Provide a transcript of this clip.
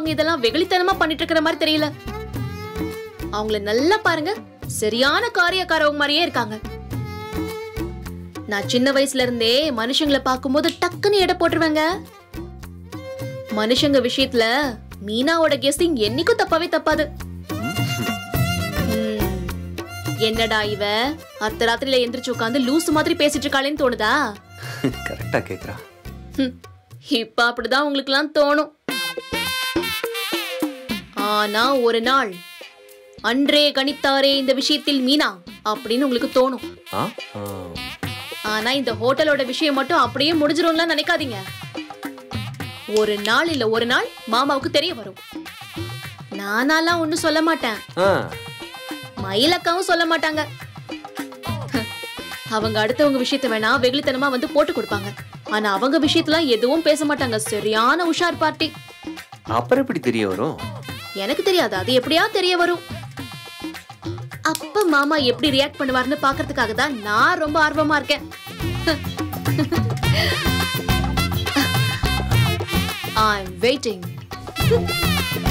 அவங்க இதெல்லாம் வெகுளித்தனமா பண்ணிட்டு இருக்கிற மாதிரி தெரியல அவங்கள நல்லா பாருங்க சரியான காரியக்காரவங்க மாதிரியே இருக்காங்க நான் சின்ன வயசுல இருந்தே மனுஷங்களை பார்க்கும்போது டக்குன்னு எடை போட்டுருவேங்க மனுஷங்க விஷயத்துல மீனாவோட கெஸ்டிங் என்னைக்கும் தப்பாவே தப்பாது ம், என்னடா இவ அர்த்த ராத்திரியில எந்திரிச்சு உட்காந்து லூசு மாதிரி பேசிட்டு இருக்காளேன்னு தோணுதா கரெக்டா கேக்குறா ஹம், இப்ப அப்படிதான் உங்களுக்குலாம் தோணும் ஆனா ஒரு நாள் அன்றே கணித்தாரே இந்த விஷயத்தில் மீனா அப்படின்னு உங்களுக்கு தோணும் ஆ ஆ. ஆனா இந்த ஹோட்டலோட விஷயம் மட்டும் அப்படியே முடிஞ்சிரும்லாம் நினைக்காதீங்க ஒரு நாள் இல்ல ஒரு நாள் மாமாவுக்கு தெரிய வரும் நானாலாம் ஒண்ணும் சொல்ல மாட்டேன் ஆ மயிலக்காவும் சொல்ல மாட்டாங்க அவங்க அடுத்தவங்க விஷயத்த வேணா வெகுளித்தனமா வந்து போட்டு கொடுப்பாங்க ஆனா அவங்க விஷயத்துல எதுவும் பேச மாட்டாங்க சரியான உஷார் பார்ட்டி அப்புறம் எப்படி தெரிய வரும் எனக்கு தெரியாது அது எப்படியா தெரிய வரும் அப்ப மாமா எப்படி ரியாக்ட் பண்ணுவாருன்னு பாக்குறதுக்காக தான் நான் ரொம்ப ஆர்வமா இருக்கேன் ஐ வெயிட்டிங்